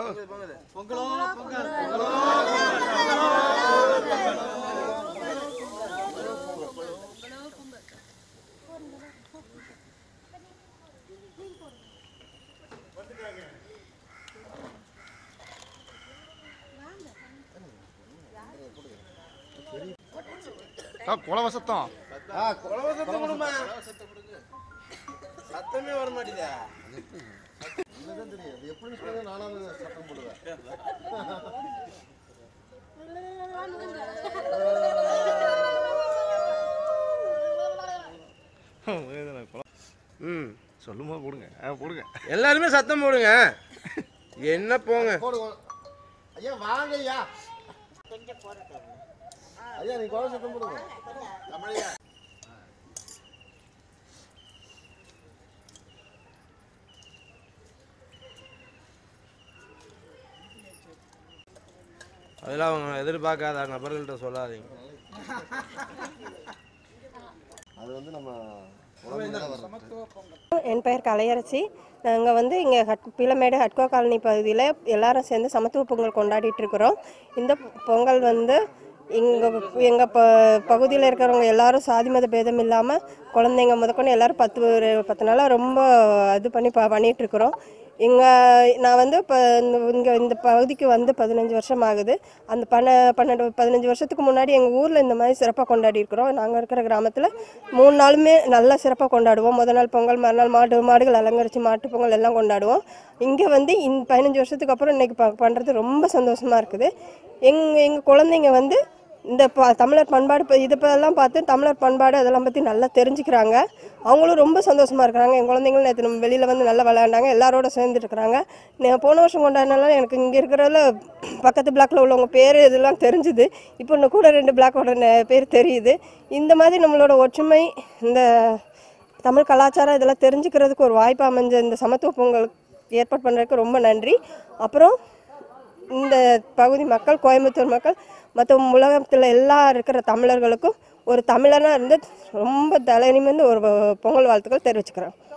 ஆ குலவ சத்தம் குலவசத்தை கொடுமா சத்தமே வர மாட்டேதா என்னதான் தெரியும் அது எப்படி சொல்லுங்க நானும் அதை சத்தம் போடுவேன் ம் சொல்லுமா போடுங்க ஆ போடுங்க எல்லாருமே சத்தம் போடுங்க என்ன போங்க போடுங்க ஐயா வாங்க ஐயா ஐயா நீ குழந்தை சத்தம் போடுங்க தமிழையா அதெல்லாம் அவங்க எதிர்பார்க்காத நபர்கள்ட்ட சொல்லாதீங்க அது வந்து நம்ம உடம்புல வர்றது என் பெயர் கலையரசி நாங்கள் வந்து இங்கே ஹட் பிளமேடு ஹட்கோ காலனி பகுதியில் எல்லாரும் சேர்ந்து சமத்துவ பொங்கல் கொண்டாடிட்டு இருக்கிறோம் இந்த பொங்கல் வந்து எங்கள் எங்கள் ப பகுதியில் இருக்கிறவங்க எல்லாரும் சாதி மத பேதம் இல்லாமல் குழந்தைங்க முதற்கொண்டு எல்லாரும் பத்து ஒரு பத்து நாளாக ரொம்ப இது பண்ணி ப பண்ணிட்டு இருக்கிறோம் இங்கே நான் வந்து இப்போ இங்கே இந்த பகுதிக்கு வந்து பதினஞ்சு வருஷம் ஆகுது அந்த பன்ன பன்னெண்டு பதினஞ்சு வருஷத்துக்கு முன்னாடி எங்கள் ஊரில் இந்த மாதிரி சிறப்பாக கொண்டாடி இருக்கிறோம் நாங்கள் இருக்கிற கிராமத்தில் மூணு நாளுமே நல்லா சிறப்பாக கொண்டாடுவோம் முத நாள் பொங்கல் மறுநாள் மாடு மாடுகள் அலங்கரித்து மாட்டு பொங்கல் எல்லாம் கொண்டாடுவோம் இங்கே வந்து இந்த பதினஞ்சு வருஷத்துக்கு அப்புறம் இன்றைக்கி ப பண்ணுறது ரொம்ப சந்தோஷமாக இருக்குது எங்கள் எங்கள் குழந்தைங்க வந்து இந்த ப தமிழர் பண்பாடு இப்போ இது எல்லாம் பார்த்து தமிழர் பண்பாடு அதெல்லாம் பற்றி நல்லா தெரிஞ்சுக்கிறாங்க அவங்களும் ரொம்ப சந்தோஷமாக இருக்கிறாங்க என் குழந்தைங்களும் நேற்று நம்ம வெளியில் வந்து நல்லா விளையாண்டாங்க எல்லாரோட சேர்ந்துட்டு இருக்கிறாங்க நான் போன வருஷம் கொண்டாடினால எனக்கு இங்கே இருக்கிறதுல பக்கத்து பிளாக்ல உள்ளவங்க பேர் இதெல்லாம் தெரிஞ்சுது இப்போ இன்னும் கூட ரெண்டு பிளாக்கோட நே- பேர் தெரியுது இந்த மாதிரி நம்மளோட ஒற்றுமை இந்த தமிழ் கலாச்சாரம் இதெல்லாம் தெரிஞ்சுக்கிறதுக்கு ஒரு வாய்ப்பு அமைஞ்ச இந்த சமத்துவ பொங்கல் ஏற்பாடு பண்ணுறதுக்கு ரொம்ப நன்றி அப்புறம் இந்த பகுதி மக்கள் கோயம்புத்தூர் மக்கள் மற்ற உலகத்தில் எல்லா இருக்கிற தமிழர்களுக்கும் ஒரு தமிழனாக இருந்து ரொம்ப தலை நிமிர்ந்து ஒரு பொங்கல் வாழ்த்துக்கள் தெரிவிச்சுக்கிறேன்